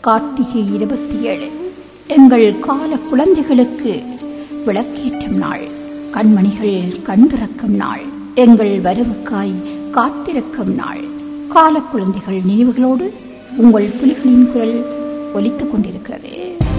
கார்த்திகை இருபத்தி ஏழு எங்கள் கால குழந்தைகளுக்கு விளக்கேற்றும் நாள் கண்மணிகள் கண்டிறக்கும் நாள் எங்கள் வரவுக்காய் காத்திருக்கும் நாள் கால குழந்தைகள் நினைவுகளோடு உங்கள் புலிகளின் குரல் ஒலித்துக் கொண்டிருக்கிறது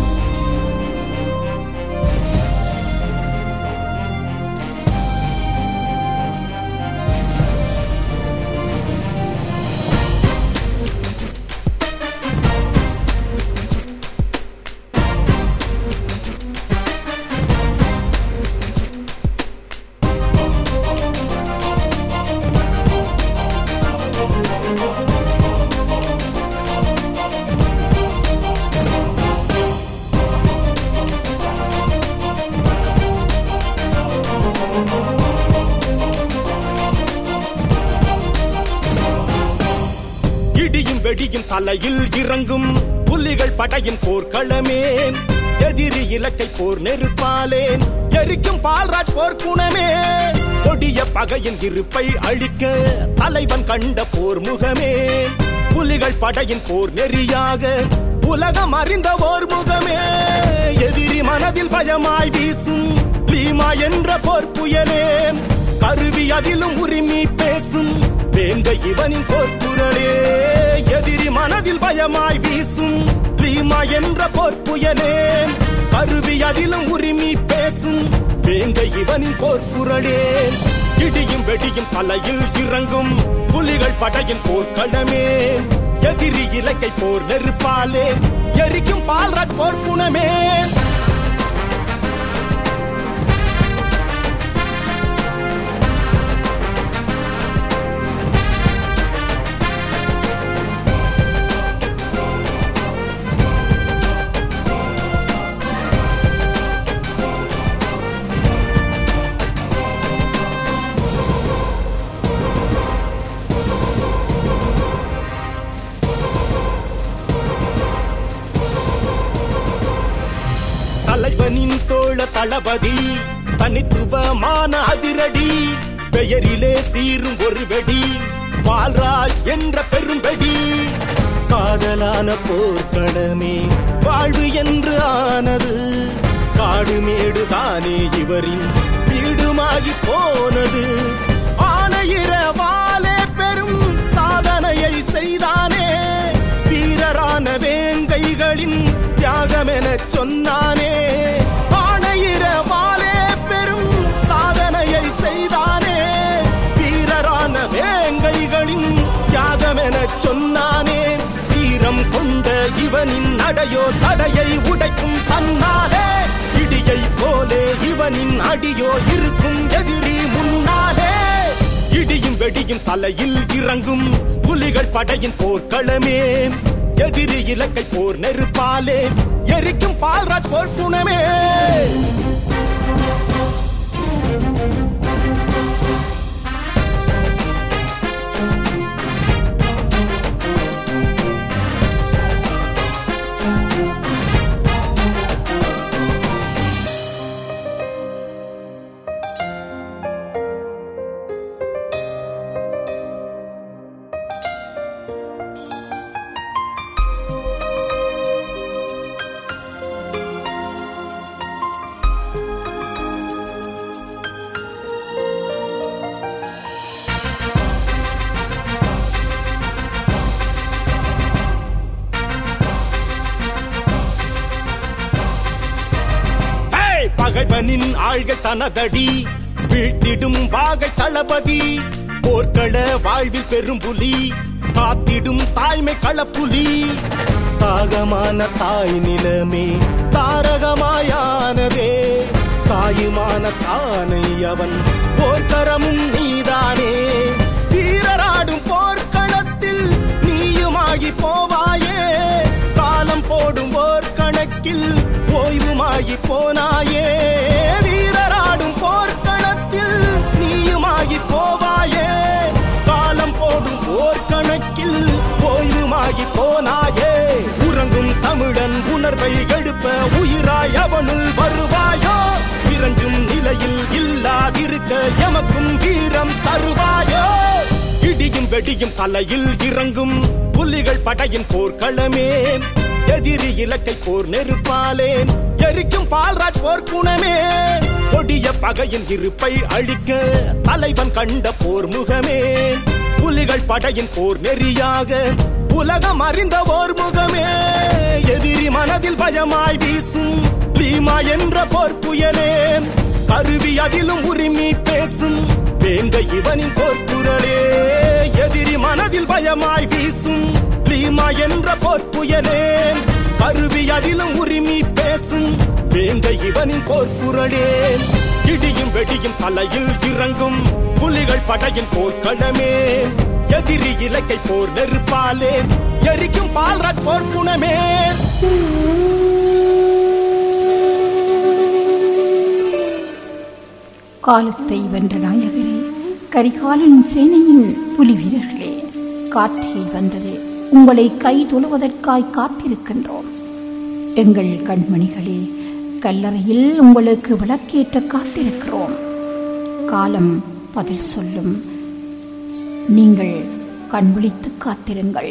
இடியும் வெடியும் தலையில் இறங்கும் புலிகள் படையின் போர்க்களமே எதிரி இலக்கை போர் நெருப்பாலேன் எரிக்கும் பால்ராஜ் போர்க்குணமே கொடிய பகையின் இருப்பை அழிக்க தலைவன் கண்ட போர் முகமே புலிகள் படையின் போர் நெறியாக உலகம் அறிந்த ஓர் முகமே எதிரி மனதில் பயமாய் வீசும் லீமா என்ற போர் புயலே கருவி அதிலும் உரிமை பேசும் வேங்க இவனின் போர்க்குரலே எதிரி மனதில் பயமாய் வீசும் லீமா என்ற போர்ப்புயலே கருவி அதிலும் உரிமை பேசும் வேங்க இவனின் போர்க்குரலே இடியும் வெடியும் தலையில் இறங்கும் புலிகள் படையின் போர்க்களமே எதிரி இலக்கை போர் நெருப்பாலே எரிக்கும் பால்ராஜ் போர்க்குணமே தலைவனின் தோழ தளபதி தனித்துவமான அதிரடி பெயரிலே சீரும் ஒரு வெடி பால்ராஜ் என்ற பெரும்பெடி காதலான போர்க்களமே வாழ்வு என்று ஆனது காடு மேடு தானே இவரின் வீடுமாகி போனது ஆணையிரவாலே பெரும் சாதனையை செய்தானே வீரரான வேங்கைகளின் தியாகமெனச் சொன்னானே ஆணையிரவாலே பெரும் சாதனையை செய்தானே வீரரான வேங்கைகளின் தியாகமெனச் சொன்னானே வீரம் கொண்ட இவனின் நடையோ தடையை உடைக்கும் தன்னாலே இடியை போலே இவனின் அடியோ இருக்கும் எதிரி முன்னாலே இடியும் வெடியும் தலையில் இறங்கும் புலிகள் படையின் போர்க்களமே எதிரி இலக்கை போர் நெருப்பாலே எரிக்கும் பால்ராஜ் போர்க்குணமே ஏய், பகைவனின் ஆள்கள் தனதடி வீழ்த்திடும் வாகை தளபதி போர்க்கள வாழ்வில் பெரும் புலி காத்திடும் தாய்மை களப்புலி தாகமான தாய் நிலமே தாரகமாயானதே தாயுமான தானை அவன் போர்க்கரமும் நீதானே வீரராடும் போர்க்களத்தில் நீயுமாகி போவாயே காலம் போடும் ஓர் கணக்கில் ஓய்வுமாகி போனாயே வீரராடும் போர்க்களத்தில் நீயுமாகி போவாயே காலம் போடும் ஓர் கணக்கில் ஓய்வுமாகி போனாயே உறங்கும் தமிழன் உணர்வை எழுப்ப உயிராய் அவனுள் வருவாயோ இறஞ்சும் நிலையில் இல்லாதிருக்க எமக்கும் வீரம் தருவாயோ இடியும் வெடியும் தலையில் இறங்கும் புலிகள் படையின் போர்க்களமே எதிரி இலக்கை போர் நெருப்பாலே எரிக்கும் பால்ராஜ் போர்க்குணமே கொடிய பகையின் இருப்பை அழிக்க தலைவன் கண்ட போர் முகமே புலிகள் படையின் போர் நெறியாக உலகம் அறிந்த ஓர் முகமே எதிரி மனதில் பயமாய் வீசும் லீமா என்ற போர் புயலே கருவி அதிலும் உரிமை பேசும் வேங்க இவனின் போர்க்குரலே எதிரி மனதில் பயமாய் வீசும் லீமா என்ற போர்ப்புயலே கருவி அதிலும் உரிமை பேசும் வேங்க இவனின் போர்க்குரலே இடியும் வெடியும் தலையில் இறங்கும் புலிகள் படையின் போர்க்களமே எதிரி இலக்கை போர் நெருப்பாலே எரிக்கும் பால்ராஜ் போர்க்குணமே காலத்தை வென்ற நாயகரே கரிகாலன் சேனையின் புலி வீரர்களே கார்த்திகை வந்தது உங்களை கை தொழுவதற்காய் காத்திருக்கின்றோம் எங்கள் கண்மணிகளே கல்லறையில் உங்களுக்கு விளக்கேற்ற காத்திருக்கிறோம் காலம் பதில் சொல்லும் நீங்கள் கண் விழித்து காத்திருங்கள்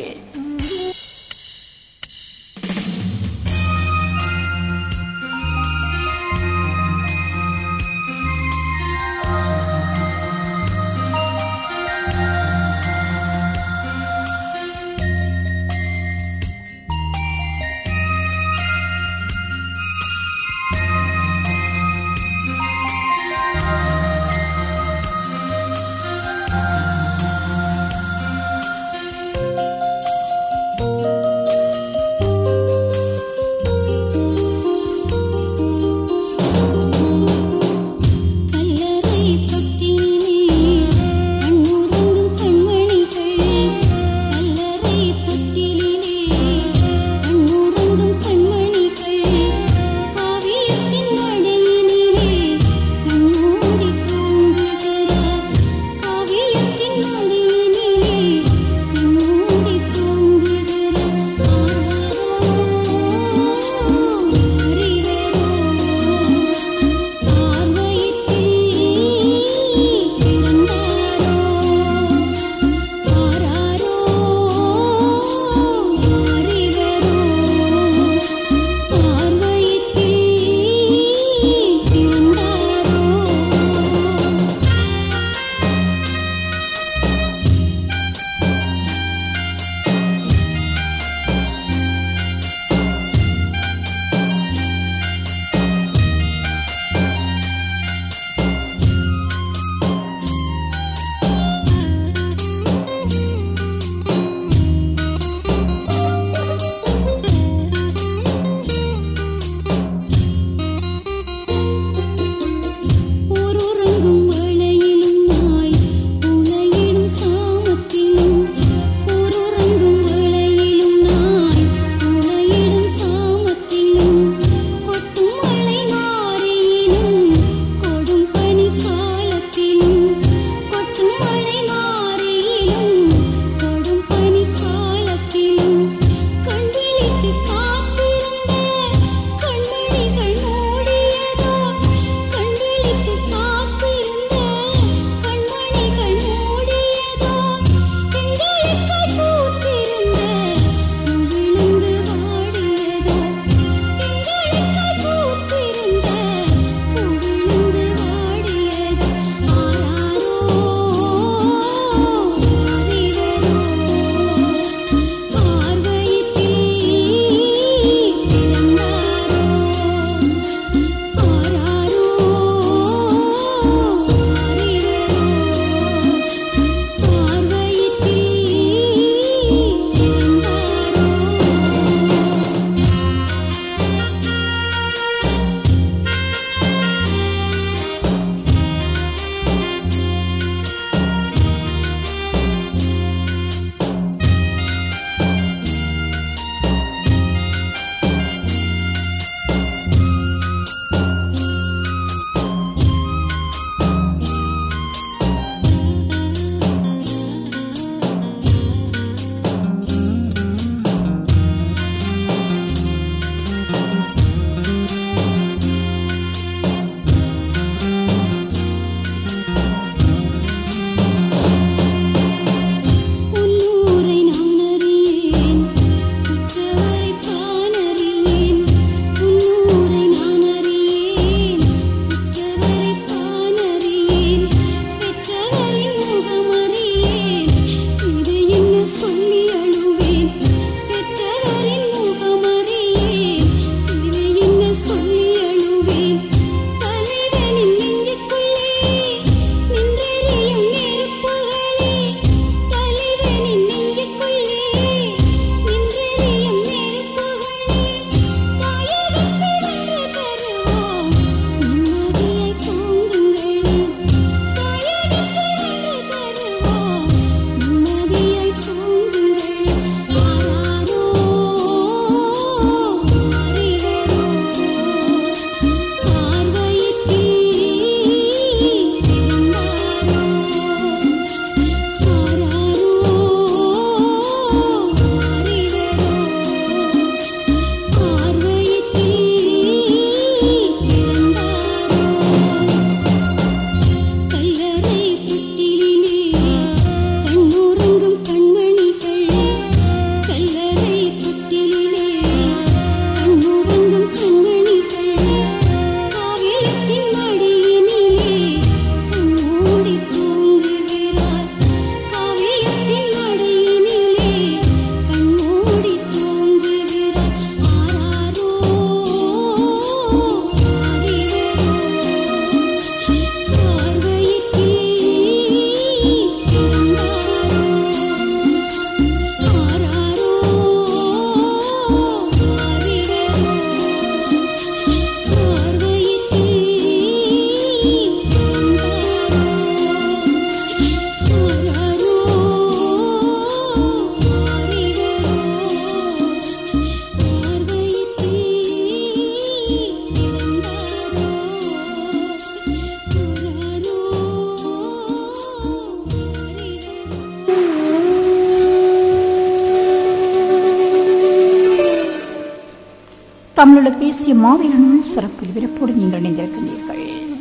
தமிழீழ தேசிய மாவீரனும் சிறப்பு விருப்போடு நீங்கள் இணைந்திருக்கிறீர்கள்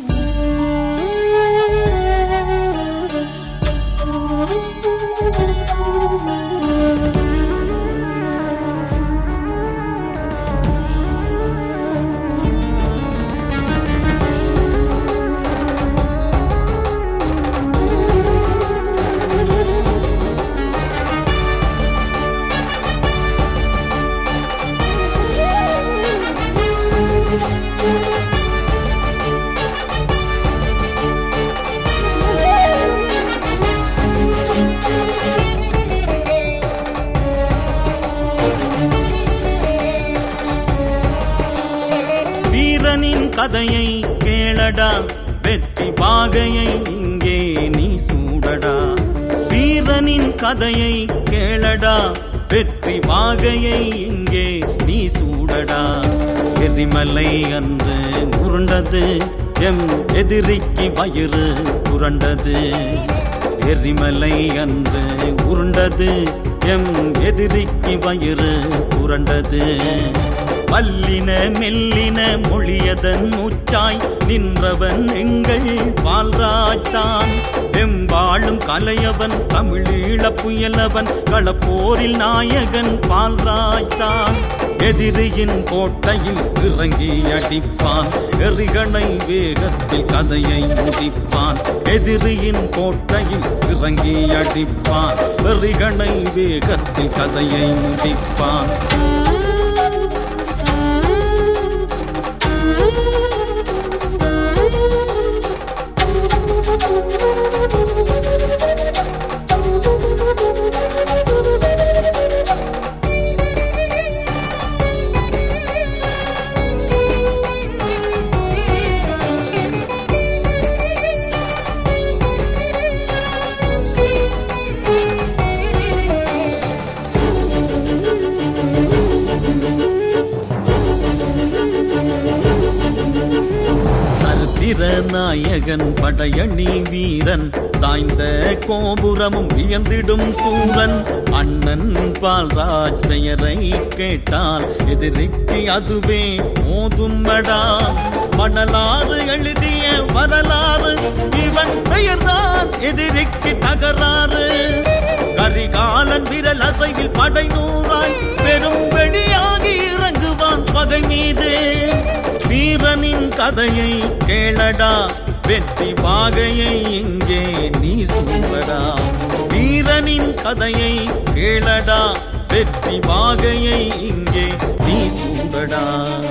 வீரனின் கதையை கேளடா வெற்றி பாகையை இங்கே நீ சூடடா வீரனின் கதையை கேளடா வெற்றி வாகையை இங்கே நீ சூடடா எரிமலை அன்று உருண்டது எம் எதிரிக்கு வயிறு புரண்டது எரிமலை அன்று உருண்டது எம் எதிரிக்கு வயிறு புரண்டது வல்லின மெல்லின மொழியதன் மூச்சாய் நின்றவன் எங்கள் பால்ராஜ்தான் வெம்பாளும் கலையவன் தமிழீழ புயலவன் களப்போரில் நாயகன் பால்ராஜ்தான் எதிரியின் கோட்டையில் இறங்கி அடிப்பான் எறிகணை வேகத்தில் கதையை முடிப்பான் எதிரியின் கோட்டையில் இறங்கி அடிப்பான் எறிகணை வேகத்தில் கதையை முடிப்பான் சரித்திர நாயகன் படையணி வீரன் சாய்ந்த கோபுரமும் வியந்திடும் சூரன் அண்ணன் பால்ராஜ் பெயரை கேட்டால் எதிரிக்கு அதுவே போதுமடா மணலாறு எழுதிய வரலாறு இவன் பெயர்தான் எதிரிக்கு தகராறு கரிகாலன் விரல் அசைவில் படை நூறாய் பெரும் வெடியாகி இறங்குவான் பகை மீது வீரனின் கதையை கேளடா வெற்றி பாகையை இங்கே நீ சூழடா வீரனின் கதையை கேளடா வெற்றி பாகையை இங்கே நீ சூடடா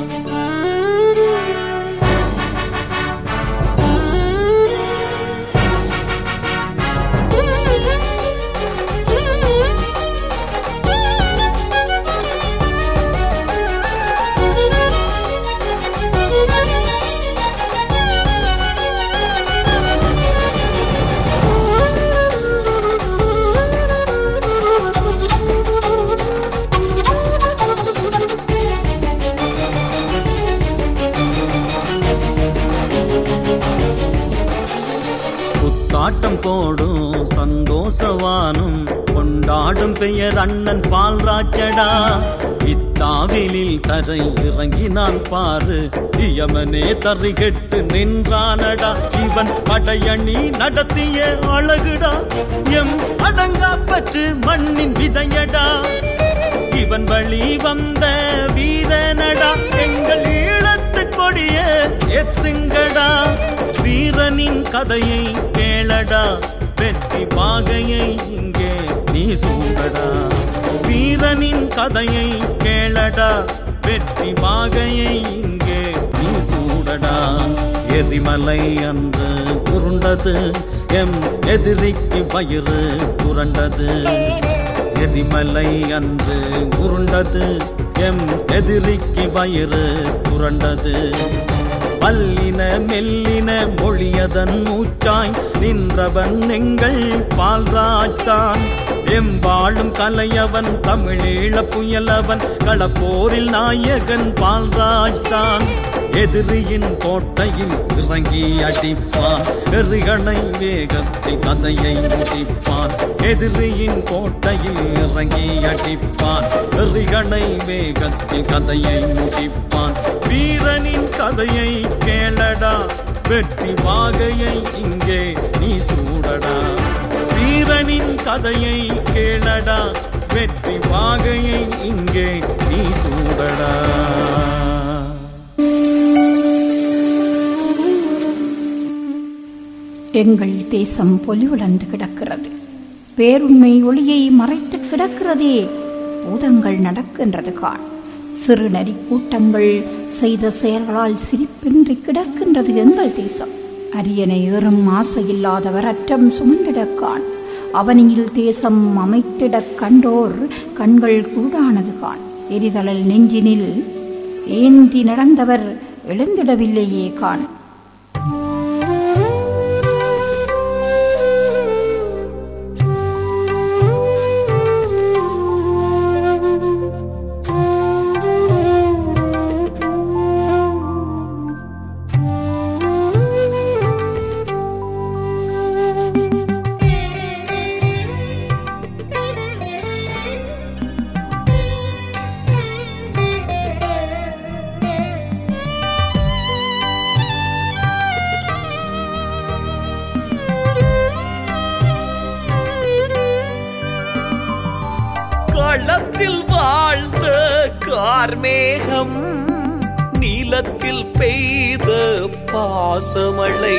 புத்தாட்டம் போடும் சந்தோஷவானும் கொண்டாடும் பெயர் அண்ணன் பால்ராஜடா இத்தாவிலில் தரை இறங்கினான் பாரு இயமனே தறி கெட்டு நின்றானடா இவன் படையணி நடத்திய அழகுடா எம் அடங்கா பற்று மண்ணின் விதையடா இவன் வழி வந்த வீரனடா எங்கள் ஈழத்து கொடிய எத்துங்கடா வீரனின் கதையை கேளடா வெற்றி பாகையை இங்கே நீ சூடடா வீரனின் கதையை கேளடா வெற்றி பாகையை இங்கே நீ சூடடா எரிமலை அன்று உருண்டது எம் எதிரிக்கு வயிறு புரண்டது எரிமலை அன்று உருண்டது எம் எதிரிக்கு வயிறு புரண்டது வல்லின மெல்லின மொழியதன் மூச்சாய் நின்றவன் எங்கள் பால்ராஜ்தான் எம்பாளும் கலையவன் தமிழீழ புயலவன் களப்போரில் நாயகன் பால்ராஜ்தான் எதிரியின் கோட்டையில் இறங்கி அடிப்பான் எறிகணை வேகத்தில் கதையை முடிப்பான் எதிரியின் கோட்டையில் இறங்கி அடிப்பான் எறிகணை வேகத்தில் கதையை முடிப்பான் வீரனின் கதையை கேளடா வெற்றி வாகையை இங்கே நீ சூடடா வீரனின் கதையை கேளடா வெற்றி வாகையை இங்கே நீ சூடடா எங்கள் தேசம் பொலிவிழந்து கிடக்கிறது பேருண்மை ஒளியை மறைத்து கிடக்கிறதே பூதங்கள் நடக்கின்றது காண் சிறு நரி கூட்டங்கள் செய்த செயல்களால் சிரிப்பின்றி கிடக்கின்றது எங்கள் தேசம் அரியணை ஏறும் ஆசையில்லாதவர் அற்றம் சுமந்திடக் காண் அவனியில் தேசம் அமைத்திடக் கண்டோர் கண்கள் குருடானது காண் எரிதழல் நெஞ்சினில் ஏந்தி நடந்தவர் எழுந்திடவில்லையே காண் களத்தில் வாழ்ந்த கார்மேகம் நீலத்தில் பெய்த பாசமழை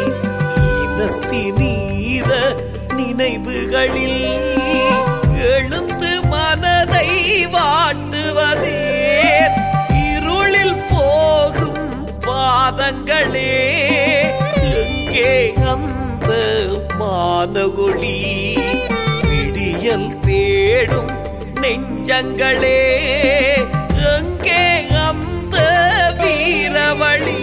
இனத்தினீர நினைவுகளில் எழுந்து மனதை வாட்டுவதே இருளில் போகும் பாதங்களே எங்கே அந்த மானகுழி விடியல் தேடும் நெஞ்சங்களே எங்கே அந்த வீரவழி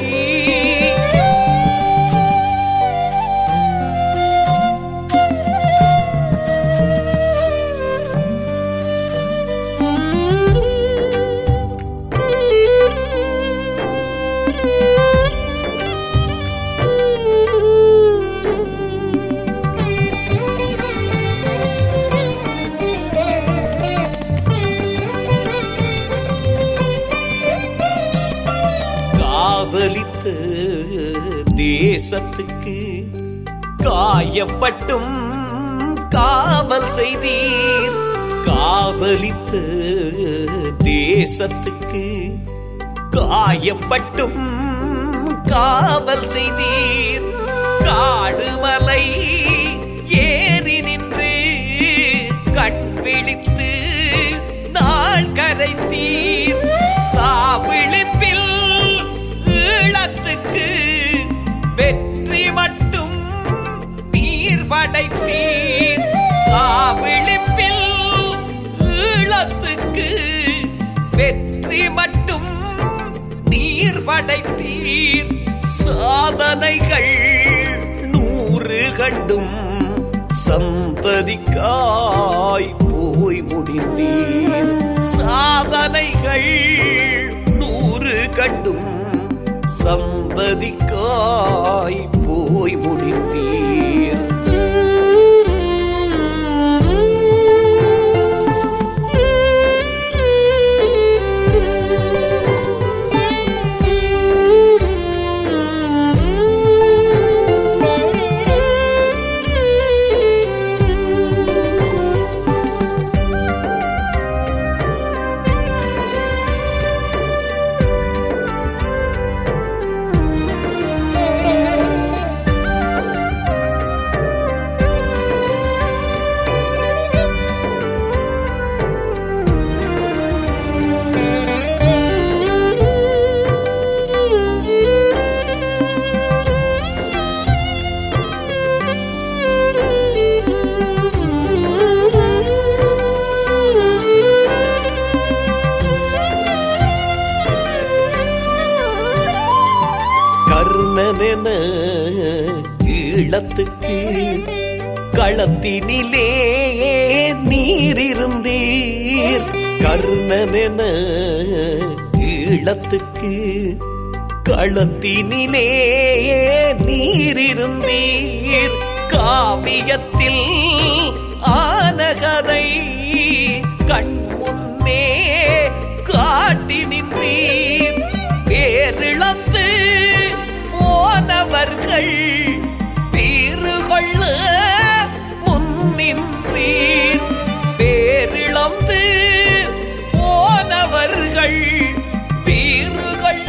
காதலித்த தேசத்துக்கு காயப்பட்டும் காவல் செய்தீர் காதலித்த தேசத்துக்கு காயப்பட்டும் காவல் செய்தீர் காடுமலை ஏறி நின்று கண் விழித்து நாள் கரைத்தீர் சாவிழிப்பில் ஈழத்துக்கு வெற்றி மட்டும் நீர் படைத்தீர் சாவிழிப்பில் ஈழத்துக்கு வெற்றி மட்டும் நீர் படைத்தீர் சாதனைகள் நூறு கண்டும் சந்ததிக்காய் போய் முடிந்தீர் சாதனைகள் நூறு கண்டும் சந்ததிக்காய் போய் முடிந்தீர் கர்ணனென ஈழத்துக்கு களத்தினிலே நீரிருந்தீர் கர்ணனென ஈழத்துக்கு களத்தினிலே நீரிருந்தீர் காவியத்தில் ஆனகதை கண் முன்னே காட்டி நின்றீர் பேரிழந்து போனவர்கள் பீறு கொள்ள முன்னின்றீர் பேரிழந்து போனவர்கள் பீறு கொள்ள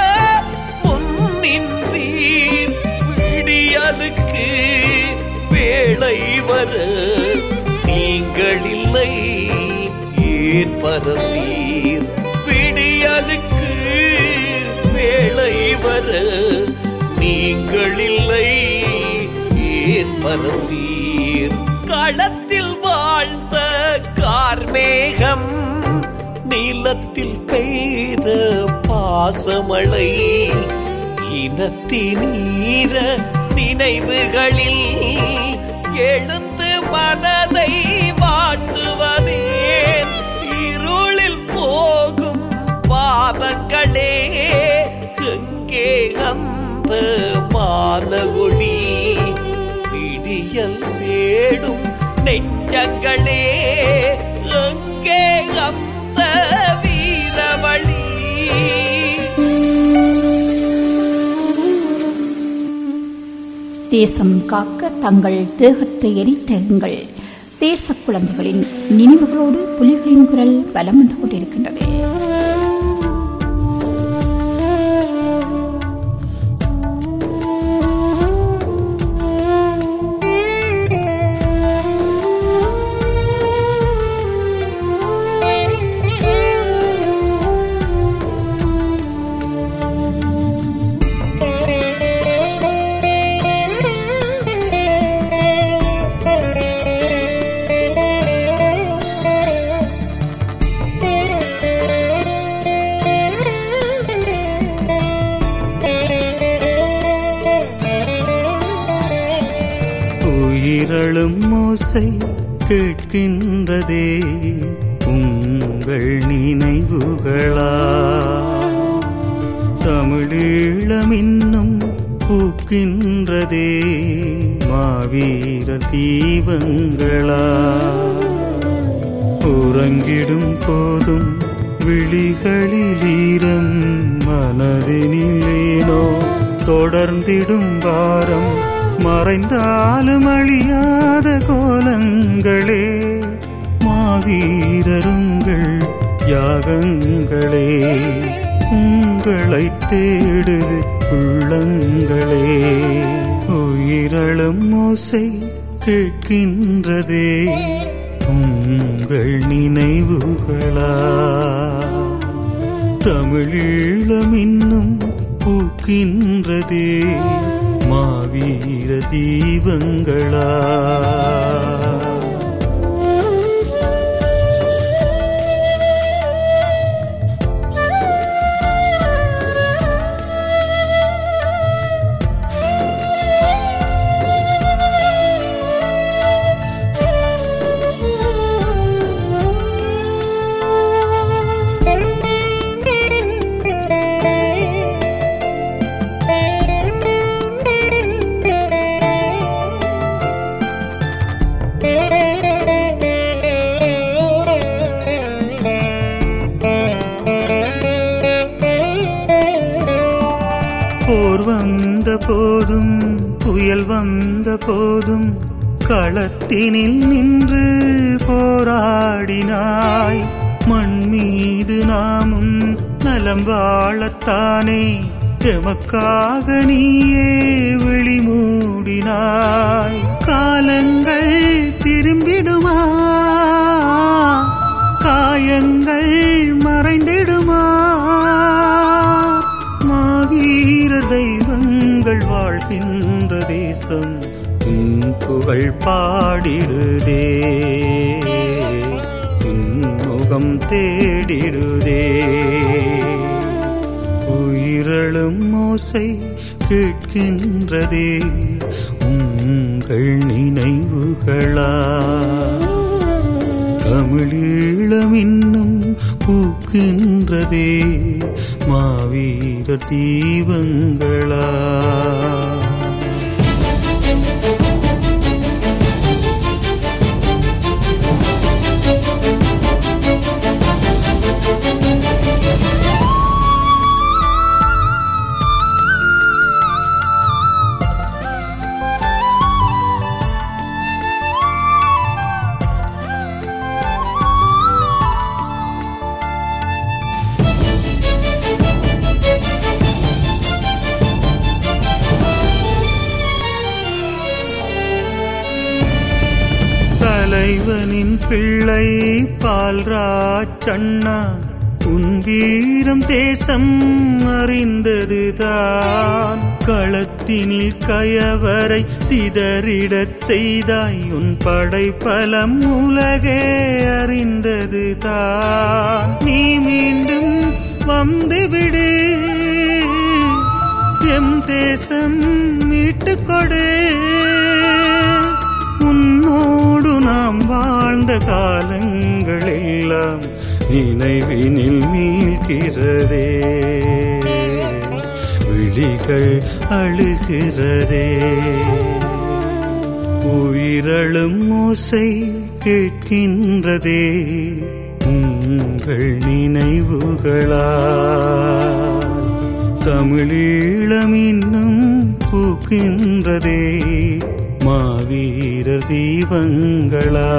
முன்னின்றீர் விடியலுக்கு வேளை வர நீங்கள் இல்லை ஏன் பரந்தீர் விடியலுக்கு வேளை வர நீங்கள் இல்லை ஏன் பரந்தீர் களத்தில் வாழ்ந்த கார்மேகம் நீலத்தில் பெய்த பாசமழை இனத்தினீர நினைவுகளில் எழுந்து மனதை வாட்டுவதேன் இருளில் போகும் பாதங்களே எங்கே அந்த மானவொளி விடியல் தேடும் நெஞ்சங்களே எங்கே அந்த வீரவழி தேசம் காக்க தங்கள் தேகத்தை எரித்த எங்கள் தேச குழந்தைகளின் நினைவுகளோடு புலிகளின் குரல் பலம் வந்து கொண்டிருக்கின்றது உயிரழும் ஓசை கேட்கின்றதே உங்கள் நினைவுகளா தமிழீழம் இன்னும் பூக்கின்றதே மாவீரர் தீபங்களா உறங்கிடும் போதும் விழிகளில் ஈரம் மனதினிலேனோ தொடர்ந்திடும் பாரம் மறைந்தாலும் அழியாத கோலங்களே மாவீரருங்கள் யாகங்களே உங்களை தேடுது உள்ளங்களே உயிரளும் ஓசை கேட்கின்றதே உங்கள் நினைவுகளா தமிழீழம் இன்னும் பூக்கின்றதே மாவீர தீபங்களா போர் வந்த போதும் புயல் வந்த போதும் களத்தினில் நின்று போராடினாய் மண் மீது நாமும் நலம் வாழத்தானே எமக்காக நீயே விழிமூடினாய் காலங்கள் திரும்பிடுமா காயங்கள் மறைந்திடுமா மாவீர தெய்வங்கள் வாழ்கின்ற தேசம் உன் புகழ் பாடிடுதே உன் முகம் தேடிடுதே உயிரழும் ஓசை கேட்கின்றதே உங்கள் நினைவுகளா தமிழீழம் இன்னும் பூக்கின்றதே மாவீரர் தீபங்களா தலைவனின் பிள்ளை பால்ராச்சண்ணா உன் வீரம் தேசம் அறிந்ததுதான் களத்தினில் கயவரை சிதறிடச் செய்தாய் உன் படைப்பலம் உலகே அறிந்ததுதான் நீ மீண்டும் வந்துவிடு எம் தேசம் மீட்டுக் கொடு உன்னோடு நாம் வாழ்ந்த காலங்கள் எல்லாம் நினைவினில் மீள்கிறதே விழிகள் அழுகிறதே உயிரழும் ஓசை கேட்கின்றதே உங்கள் நினைவுகளா தமிழீழம் இன்னும் பூக்கின்றதே மாவீரர் தீபங்களா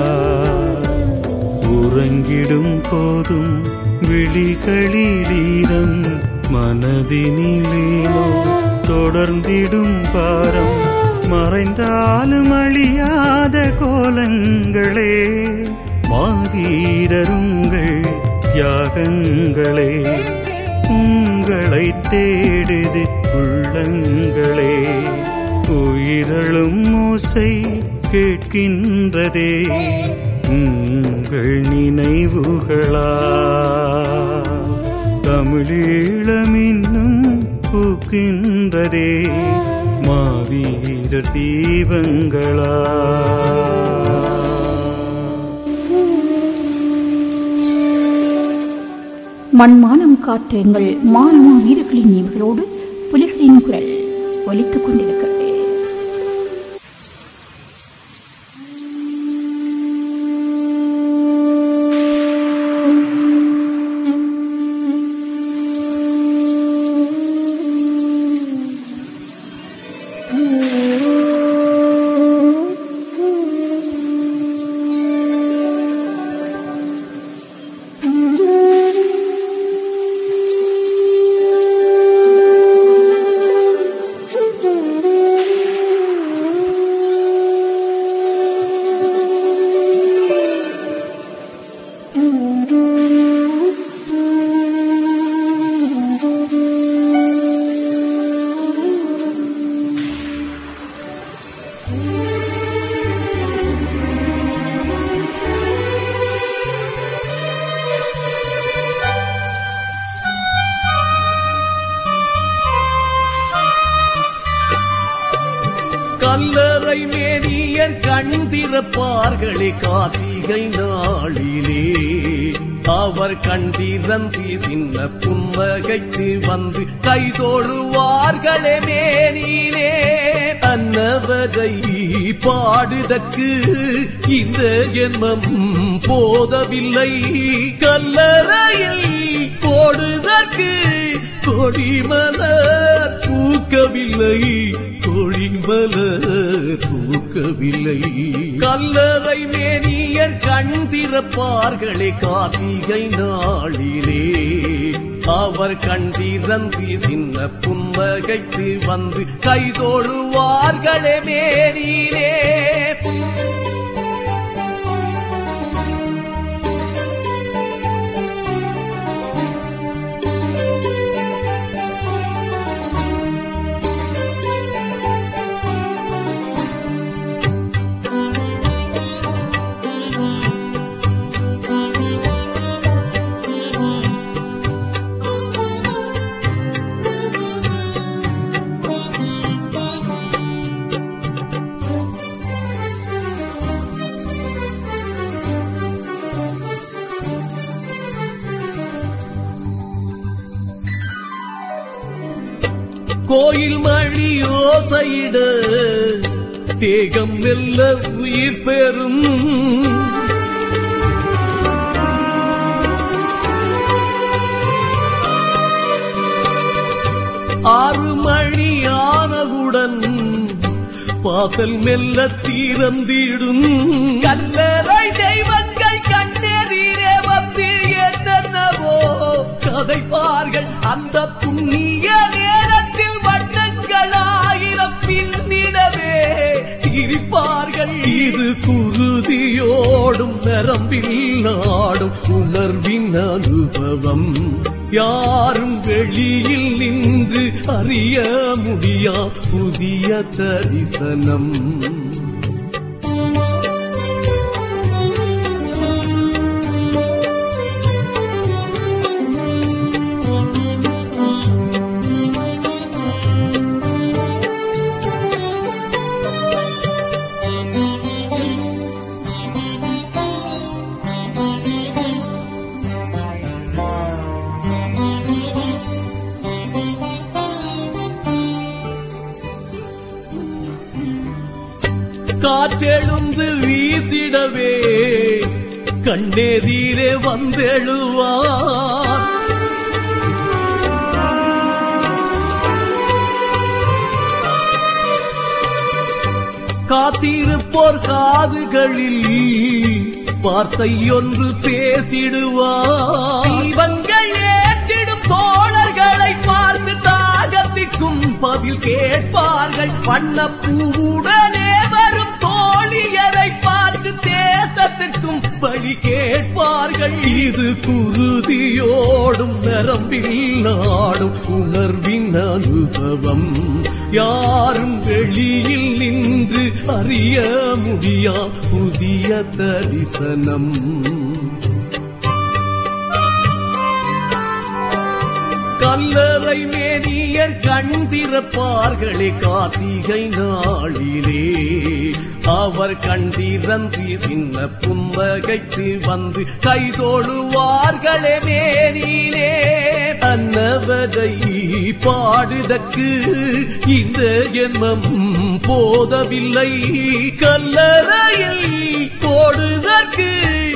உறங்கிடும் போதும் விழிகளிலீரம் மனதினிலேனோ தொடர்ந்திடும் பாரம் மறைந்தாலும் அழியாத கோலங்களே மாவீரருங்கள் தியாகங்களே உங்களை தேடுது உள்ளங்களே உயிரழும் ஓசை கேட்கின்றதே உங்கள் நினைவுகளா தமிழீழம் இன்னும் பூக்கின்றதே மாவீரர் தீபங்களா மண்மானம் காற்று எங்கள் மானமா வீரர்களின் நினைவுகளோடு புலிகளின் குரல் ஒலித்துக் கொண்டிருக்கிறது கல்லறை மேரியர் கண் திறப்பார்களே கார்த்திகை நாளிலே அவர் கண் திறந்து சின்ன புன்னகைத்து வந்து கைதோழுவார்களே மேனிலே அன்னவரை பாடுதற்கு இந்த ஜென்மம் போதவில்லை கல்லறையில் போடுதற்கு கொடிமலர் பூக்கவில்லை கொழிமலர் பூக்கவில்லை கல்லறை மேனியர் கண் திறப்பார்களே கார்த்திகை நாளிலே அவர் கண் திறந்து சின்ன புன்னகைத்து வந்து கைதோழுவார்களே மேனிலே கோயில் மணி யோசையிட தேகம் மெல்ல உயிர் பெறும் ஆறு மணி ஆனவுடன் வாசல் மெல்ல தீரந்திடும் கல்லறை தெய்வங்கள் கண்ணெதிரே வந்து என்னவோ கதைப்பார்கள் அந்த புண்ணிய நேரத்தில் வண்ணங்கள் ஆயிரம் பின்னிடவே சிரிப்பார்கள் இது குருதியோடும் நரம்பில் நாடும் உணர்வின் அனுபவம் யாரும் வெளியில் நின்று அறிய முடியா புதிய தரிசனம் காற்றெழுந்து வீசிடவே கண்ணெதிரே வந்தெழுவார் காத்திருப்போர் காதுகளில் வார்த்தை ஒன்று பேசிடுவார் தீபங்கள் ஏற்றிடும் தோழர்களை பார்த்து தாகத்திற்கும் பதில் கேட்பார்கள் வண்ண பூவுடனே வரும் தோழியரை பார்த்து தேசத்திற்கும் பழி கேட்பார்கள் இது குருதியோடும் நரம்பில் நாடும் உணர்வின் அனுபவம் யாரும் வெளியில் நின்று அறிய முடியா புதிய தரிசனம் கல்லறை மேனியர் கண் திறப்பார்களே கார்த்திகை நாளிலே அவர் கண்டிரந்தி சின்ன புன்னகைத்து வந்து கைதோழுவார்களே மேனிலே தன்னவரை பாடுதற்கு இந்த ஜென்மம் போதவில்லை கல்லறையில் போடுதற்கு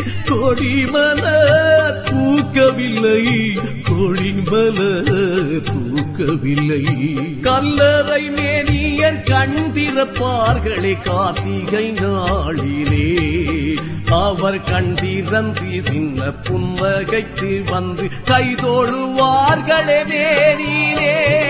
கொடிமலர் பூக்கவில்லை கொடிமலர் பூக்கவில்லை கல்லறை மேனியர் கண் திறப்பார்களே கார்த்திகை நாளிலே அவர் கண்டிரந்தி சின்ன புன்னகைத்து வந்து கைதோழுவார்களே மேனிலே